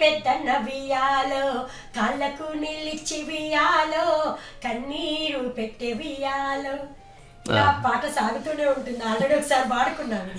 పెద్దన్న వియాలో కాళ్ళకు నిలిచి వియాలో కన్నీరు పెట్టే వియాలో ఇలా పాట సాగుతూనే ఉంటుంది ఆల్రెడీ ఒకసారి పాడుకున్నాను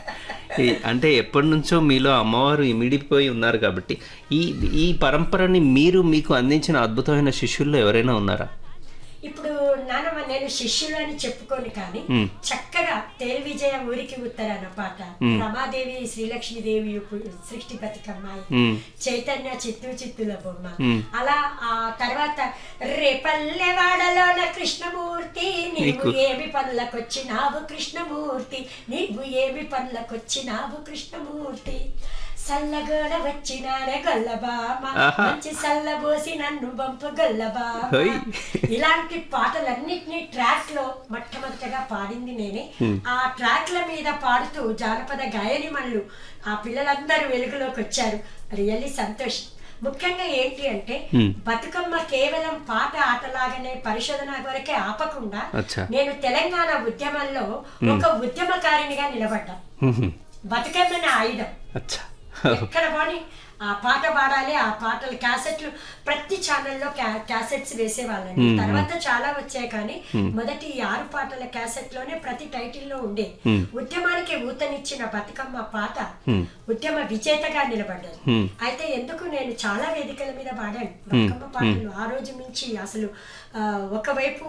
ఈ- అంటే ఎప్పటి నుంచో మీలో అమ్మవారు ఇమిడిపోయి ఉన్నారు కాబట్టి ఈ ఈ పరంపరని మీరు మీకు అందించిన అద్భుతమైన శిష్యుల్లో ఎవరైనా ఉన్నారా ఇప్పుడు నానమ్మ నేను శిష్యులు అని చెప్పుకోను కానీ మ్. చక్కగా తేలి విజయ ఊరికి ఉత్తరాన పాట రమాదేవి శ్రీలక్ష్మీదేవి ఉప్పు- సృష్టి బతుకమ్మాయి మ్. చైతన్య చిత్తు చిత్తుల బొమ్మ మ్. అలా ఆ తర్వాత రేపల్లెవాడలోన కృష్ణమూర్తి నీవు ఏమి పనులకొచ్చినావు కృష్ణమూర్తి నీవు ఏమి పనులకొచ్చినావు కృష్ణమూర్తి సల్లగోడ వచ్చినానే గొల్లబామ ఆహా. మంచి సల్లబోసి నన్ను బంపు గొల్లబామ హోయ్. ఇలాంటి పాటలన్నిటినీ ట్రాక్ లో మొట్టమొదటగా పాడింది నేనే ఆ ట్రాక్ల మీద పాడుతూ జానపద గాయని మళ్ళు ఆ పిల్లలందరూ వెలుగులోకి వచ్చారు రియల్లీ సంతోషం ముఖ్యంగా ఏంటి అంటే Hmm. బతుకమ్మ కేవలం పాట ఆటలాగానే పరిశోధన వరకే ఆపకుండా అచ్చా నేను తెలంగాణ ఉద్యమంలో ఒక ఉద్యమకారినిగా నిలబడ్డా హ్మ్. బతుకమ్మన ఆయుధం అచ్చా ఎక్కడ పోని ఆ పాట పాడాలి ఆ పాటలు క్యాసెట్లు ప్రతి ఛానల్లో క్యాసెట్స్ వేసేవాళ్ళండి తర్వాత చాలా వచ్చాయి కానీ మొదటి ఈ ఆరు పాటల క్యాసెట్ లోనే ప్రతి టైటిల్ లో ఉండే ఉద్యమానికి ఊతనిచ్చిన బతుకమ్మ పాట ఉద్యమ విజేతగా నిలబడ్డది Hmm. అయితే ఎందుకు నేను చాలా వేదికల మీద పాడాను బతుకమ్మ పాటలు ఆ రోజు నుంచి అసలు ఆ, ఒకవైపు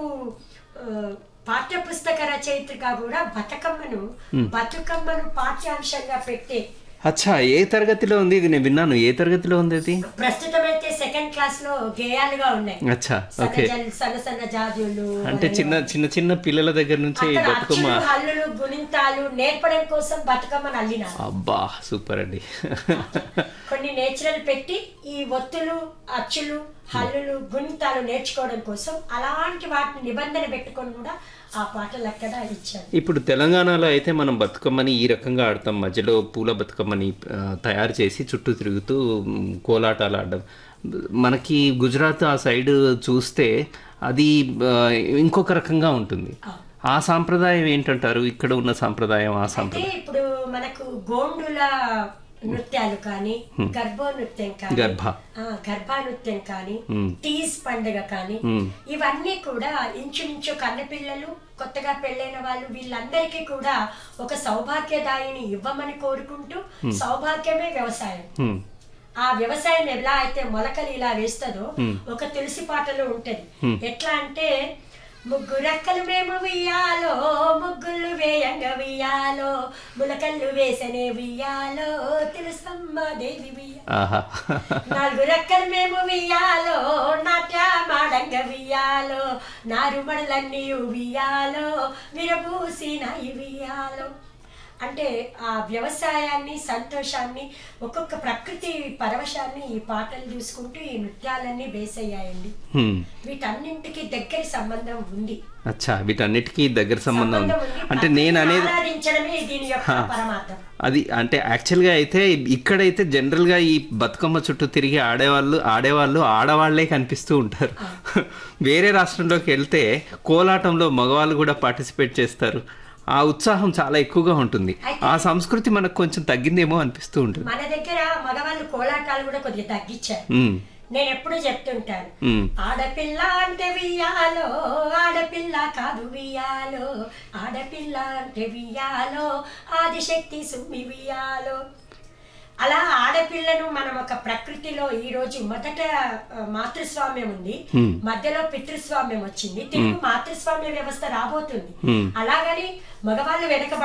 ఆ, పాఠ్య పుస్తక రచయితగా కూడా బతుకమ్మను బతుకమ్మను పాఠ్యాంశంగా పెట్టే అచ్చా ఏ తరగతిలో ఉంది ఇది నేను విన్నాను ఏ తరగతిలో ఉంది అది ప్రస్తుతం అయితే సెకండ్ క్లాస్ లో గేయాలుగా ఉన్నాయి అచ్చా సన్న ఓకే జల్- సన్న సన్న జాజులు అంటే చిన్న చిన్న చిన్న పిల్లల దగ్గర నుంచి అక్కడ బతుకమ్మ అచ్చులు హల్లులు గుణింతాలు నేర్పడం కోసం బతుకమ్మను అల్లినారు అబ్బా సూపర్ అండి కొన్ని నేచురల్ పెట్టి ఈ ఒత్తులు అచ్చులు హల్లులు గుణింతాలు నేర్చుకోవడం కోసం అలాంటి వాటిని నిబంధన పెట్టుకొని కూడా ఆ పాటలు అక్కడ ఇచ్చారు ఇప్పుడు తెలంగాణలో అయితే మనం బతుకమ్మని ఈ రకంగా ఆడతాం మధ్యలో పూల బతుకమ్మని ఆ, తయారు చేసి చుట్టూ తిరుగుతూ మ్, కోలాటాలు ఆడడం మనకి గుజరాత్ ఆ సైడ్ చూస్తే అది ఆ, ఇంకొక రకంగా ఉంటుంది ఆ సాంప్రదాయం ఏంటంటారు ఇక్కడ ఉన్న సాంప్రదాయం ఆ అంటే సాంప్రదాయం ఇప్పుడు మనకు గోండుల నృత్యాలు కానీ గర్భో నృత్యం కానీ గర్భ ఆ, గర్భా నృత్యం కానీ మ్. టీజ్ పండుగ కానీ మ్. ఇవన్నీ కూడా ఇంచుమించు కన్నపిల్లలు కొత్తగా పెళ్ళైన వాళ్ళు వీళ్ళందరికీ కూడా ఒక సౌభాగ్యదాయిని ఇవ్వమని కోరుకుంటూ సౌభాగ్యమే వ్యవసాయం హ్మ్. ఆ వ్యవసాయం ఎలా అయితే మొలకలు ఇలా వేస్తుందో ఒక తులసి పాటలో ఉంటది ఎట్లా అంటే ముగ్గురక్కలు మేము వియ్యాలో ముగ్గులు వేయంగా వియ్యాలో ములకళ్ళు వేసనే వియ్యాలో తులసమ్మ దేవి వియ్యాలో ఆహా నాలుగు రెక్కలు మేము వియ్యాలో నాట్యమాడంగ వియ్యాలో నారుమడలన్నీ వియ్యాలో విరబూసిన వియ్యాలో అంటే ఆ వ్యవసాయాన్ని సంతోషాన్ని ఒక్కొక్క ప్రకృతి పరవశాన్ని ఈ పాటలు చూసుకుంటూ ఈ నృత్యాలన్నీ బేస్ అయ్యాయండి హ్మ్. వీటన్నింటికి దగ్గరి సంబంధం ఉంది అచ్చా వీటన్నిటికీ దగ్గర సంబంధం ఉంది సంబంధం ఉంది. అంటే నేను ప్రకృతిని అనేది ఆరాధించడమే దీని యొక్క పరమార్థం అది అంటే యాక్చువల్గా అయితే ఇక్కడైతే జనరల్గా ఈ బతుకమ్మ చుట్టూ తిరిగి ఆడేవాళ్ళు ఆడేవాళ్ళు ఆడవాళ్లే కనిపిస్తూ ఉంటారు వేరే రాష్ట్రంలోకి వెళ్తే కోలాటంలో మగవాళ్ళు కూడా పార్టిసిపేట్ చేస్తారు ఆ ఉత్సాహం చాలా ఎక్కువగా ఉంటుంది ఆ సంస్కృతి మనకు కొంచెం తగ్గిందేమో అనిపిస్తూ ఉంటుంది మన దగ్గర మగవాళ్ళు కోలాటాలు కూడా కొద్దిగా తగ్గించారు ఉమ్, నేను ఎప్పుడు చెప్తుంటాను ఉమ్, ఆడపిల్ల అంటే వియ్యాలో ఆడపిల్ల కాదు వియ్యాలో ఆడపిల్ల అంటే వియ్యాలో ఆదిశక్తి సుమ్మి వియ్యాలో అలా ఆడపిల్లను మనం ఒక ప్రకృతిలో ఈ రోజు మొదట ఆ, మాతృస్వామ్యం ఉంది Hmm. మధ్యలో పితృస్వామ్యం వచ్చింది తిరుగు మాతృస్వామ్య వ్యవస్థ రాబోతుంది Hmm. అలాగని మగవాళ్ళు వెనక